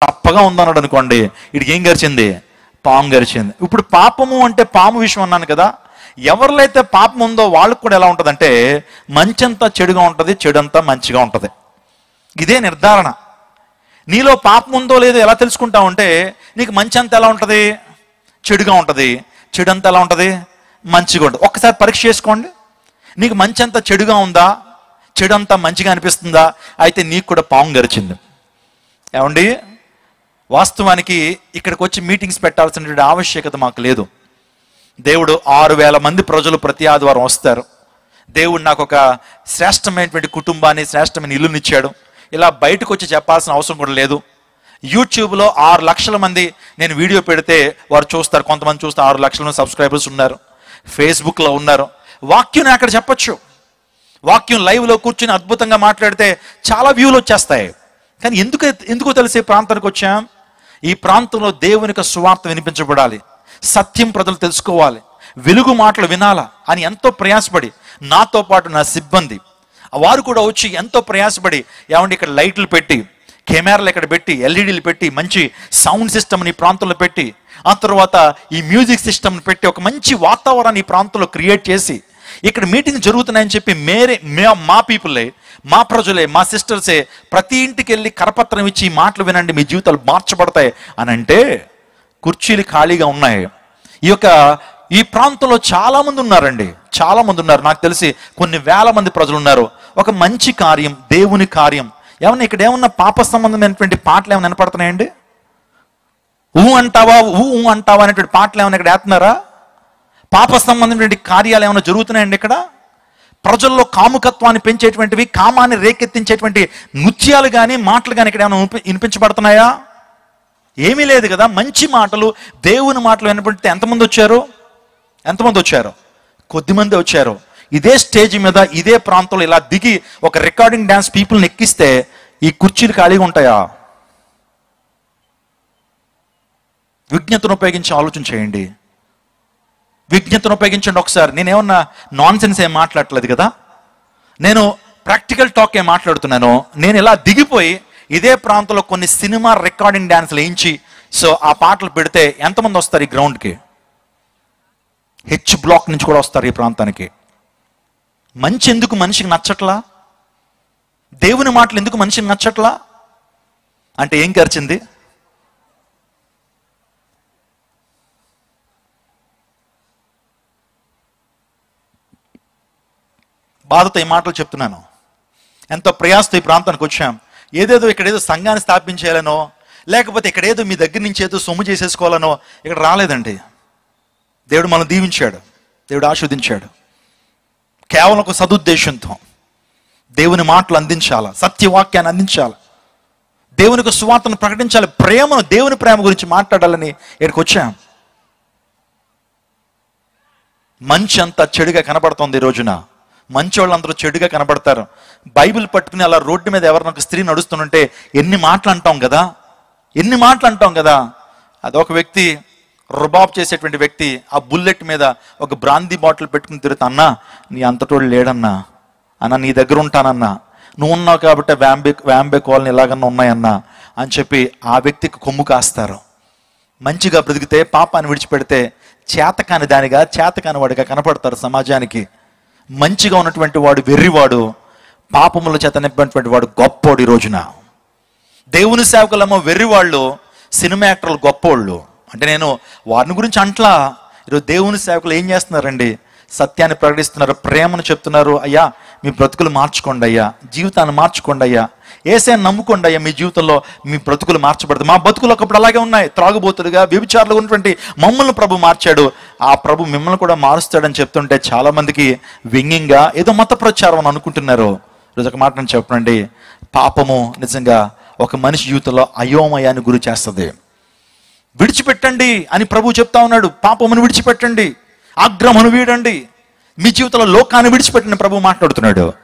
చప్పగా ఉందన్నాడు అనుకోండి వీడికి ఏం గరిచింది పాము గరిచింది ఇప్పుడు పాపము అంటే పాము విషయం అన్నాను కదా ఎవరిలో అయితే పాపం ఉందో వాళ్ళకు కూడా ఎలా ఉంటుందంటే మంచంతా చెడుగా ఉంటుంది చెడంతా మంచిగా ఉంటుంది ఇదే నిర్ధారణ నీలో పాపం ఉందో లేదో ఎలా తెలుసుకుంటావు అంటే నీకు మంచి అంతా ఎలా ఉంటుంది చెడుగా ఉంటుంది చెడు అంతా ఎలా ఉంటుంది మంచిగా ఉంటుంది ఒక్కసారి పరీక్ష చేసుకోండి నీకు మంచి అంతా చెడుగా ఉందా చెడు అంతా మంచిగా అనిపిస్తుందా అయితే నీకు కూడా పాము గరిచింది ఏమండి వాస్తవానికి ఇక్కడికి వచ్చి మీటింగ్స్ పెట్టాల్సిన ఆవశ్యకత మాకు లేదు దేవుడు ఆరు వేల మంది ప్రజలు ప్రతి ఆదివారం వస్తారు దేవుడు నాకు ఒక శ్రేష్టమైనటువంటి కుటుంబాన్ని శ్రేష్టమైన ఇల్లునిచ్చాడు ఇలా బయటకు వచ్చి చెప్పాల్సిన అవసరం కూడా లేదు యూట్యూబ్లో ఆరు లక్షల మంది నేను వీడియో పెడితే వారు చూస్తారు కొంతమంది చూస్తే ఆరు లక్షల మంది సబ్స్క్రైబర్స్ ఉన్నారు ఫేస్బుక్లో ఉన్నారు వాక్యం నేను అక్కడ చెప్పొచ్చు వాక్యం లైవ్లో కూర్చుని అద్భుతంగా మాట్లాడితే చాలా వ్యూలు వచ్చేస్తాయి కానీ ఎందుకు ఎందుకు తెలిసి ఈ ప్రాంతానికి వచ్చాం ఈ ప్రాంతంలో దేవుని యొక్క సువార్త వినిపించబడాలి సత్యం ప్రజలు తెలుసుకోవాలి వెలుగు మాటలు వినాలా అని ఎంతో ప్రయాసపడి నాతో పాటు నా సిబ్బంది వారు కూడా వచ్చి ఎంతో ప్రయాసపడి ఏమంటే ఇక్కడ లైట్లు పెట్టి కెమెరాలు ఇక్కడ పెట్టి ఎల్ఈడీలు పెట్టి మంచి సౌండ్ సిస్టమ్ని ఈ ప్రాంతంలో పెట్టి ఆ తర్వాత ఈ మ్యూజిక్ సిస్టమ్ని పెట్టి ఒక మంచి వాతావరణాన్ని ఈ ప్రాంతంలో క్రియేట్ చేసి ఇక్కడ మీటింగ్ జరుగుతున్నాయని చెప్పి మేరే మే- మా పీపులే మా ప్రజలే మా సిస్టర్సే ప్రతి ఇంటికి వెళ్ళి కరపత్రం ఇచ్చి ఈ మాటలు వినండి మీ జీవితాలు మార్చబడతాయి అని అంటే కుర్చీలు ఖాళీగా ఉన్నాయి ఈ యొక్క ఈ ప్రాంతంలో చాలా మంది ఉన్నారండి చాలా మంది ఉన్నారు నాకు తెలిసి కొన్ని వేల మంది ప్రజలు ఉన్నారు ఒక మంచి కార్యం దేవుని కార్యం ఏమన్నా ఇక్కడ ఏమన్నా పాప సంబంధమైనటువంటి పాటలు ఏమైనా వినపడుతున్నాయండి ఊ అంటావా ఊ ఊ అంటావా అనేటువంటి పాటలు ఏమైనా ఇక్కడ వేస్తున్నారా పాప సంబంధమైనటువంటి కార్యాలు ఏమైనా జరుగుతున్నాయండి ఇక్కడ ప్రజల్లో కాముకత్వాన్ని పెంచేటువంటివి కామాన్ని రేకెత్తించేటువంటి నృత్యాలు కానీ మాటలు కానీ ఇక్కడ ఏమైనా వినిపి- వినిపించబడుతున్నాయా ఏమీ లేదు కదా మంచి మాటలు దేవుని మాటలు వినపడితే ఎంతమంది వచ్చారు ఎంతమంది వచ్చారు కొద్దిమంది వచ్చారు ఇదే స్టేజ్ మీద ఇదే ప్రాంతంలో ఇలా దిగి ఒక రికార్డింగ్ డ్యాన్స్ పీపుల్ని ఎక్కిస్తే ఈ కుర్చీలు ఖాళీగా ఉంటాయా విజ్ఞతను ఉపయోగించి ఆలోచన చేయండి విజ్ఞతను ఉపయోగించండి ఒకసారి నేనేమన్నా నాన్ సెన్స్ ఏం మాట్లాడట్లేదు కదా నేను ప్రాక్టికల్ టాక్ ఏం మాట్లాడుతున్నాను నేను ఇలా దిగిపోయి ఇదే ప్రాంతంలో కొన్ని సినిమా రికార్డింగ్ డ్యాన్స్లు వేయించి సో ఆ పాటలు పెడితే ఎంతమంది వస్తారు ఈ గ్రౌండ్కి హెచ్ బ్లాక్ నుంచి కూడా వస్తారు ఈ ప్రాంతానికి మంచి ఎందుకు మనిషికి నచ్చట్లా దేవుని మాటలు ఎందుకు మనిషికి నచ్చట్లా అంటే ఏం ఖర్చింది బాధతో ఈ మాటలు చెప్తున్నాను ఎంతో ప్రయాసతో ఈ ప్రాంతానికి వచ్చాం ఏదేదో ఇక్కడ ఏదో సంఘాన్ని స్థాపించేయాలనో లేకపోతే ఇక్కడ ఏదో మీ దగ్గర నుంచి ఏదో సొమ్ము చేసేసుకోవాలనో ఇక్కడ రాలేదండి దేవుడు మనం దీవించాడు దేవుడు ఆస్వాదించాడు కేవలం ఒక సదుద్దేశంతో దేవుని మాటలు అందించాలి సత్యవాక్యాన్ని అందించాలి దేవునికి సువార్తను ప్రకటించాలి ప్రేమను దేవుని ప్రేమ గురించి మాట్లాడాలని ఇక్కడికి వచ్చాం మంచి అంతా చెడుగా కనబడుతోంది ఈ రోజున మంచి వాళ్ళందరూ చెడుగా కనబడతారు బైబిల్ పట్టుకుని అలా రోడ్డు మీద ఎవరినొక ఒక స్త్రీ నడుస్తుంటే ఎన్ని మాటలు అంటాం కదా ఎన్ని మాటలు అంటాం కదా అదొక వ్యక్తి రుబాబ్ చేసేటువంటి వ్యక్తి ఆ బుల్లెట్ మీద ఒక బ్రాందీ బాటిల్ పెట్టుకుని తిరుగుతా అన్నా నీ అంతటోడు లేడన్నా అన్న నీ దగ్గర ఉంటానన్నా నువ్వు ఉన్నావు కాబట్టి వ్యాంబే వ్యాంబే కాలనీ ఎలాగన్నా ఉన్నాయన్నా అని చెప్పి ఆ వ్యక్తికి కొమ్ము కాస్తారు మంచిగా బ్రతికితే పాపాన్ని విడిచిపెడితే చేతకాని దానిగా చేతకాని వాడిగా కనపడతారు సమాజానికి మంచిగా ఉన్నటువంటి వాడు వెర్రివాడు పాపముల చేత నింపినటువంటి వాడు గొప్పోడు ఈ రోజున దేవుని సేవకులమ్మ వెర్రివాళ్ళు సినిమా యాక్టర్లు గొప్పోళ్ళు అంటే నేను వారిని గురించి అంట్లా ఈరోజు దేవుని సేవకులు ఏం చేస్తున్నారండి సత్యాన్ని ప్రకటిస్తున్నారు ప్రేమను చెప్తున్నారు అయ్యా మీ బ్రతుకులు మార్చుకోండి అయ్యా జీవితాన్ని మార్చుకోండి అయ్యా ఏసే నమ్ముకోండి అయ్యా మీ జీవితంలో మీ బ్రతుకులు మార్చబడతాయి మా బతుకులు ఒకప్పుడు అలాగే ఉన్నాయి త్రాగుబోతులుగా వ్యభిచారులు ఉన్నటువంటి మమ్మల్ని ప్రభు మార్చాడు ఆ ప్రభు మిమ్మల్ని కూడా మారుస్తాడని చెప్తుంటే చాలా మందికి వ్యంగ్యంగా ఏదో మత ప్రచారం అని అనుకుంటున్నారు ఈరోజు ఒక మాట నేను చెప్పండి పాపము నిజంగా ఒక మనిషి జీవితంలో అయోమయాన్ని గురి చేస్తుంది విడిచిపెట్టండి అని ప్రభు చెప్తా ఉన్నాడు పాపమును విడిచిపెట్టండి ఆగ్రహమును వీడండి మీ జీవితంలో లోకాన్ని విడిచిపెట్టండి ప్రభు మాట్లాడుతున్నాడు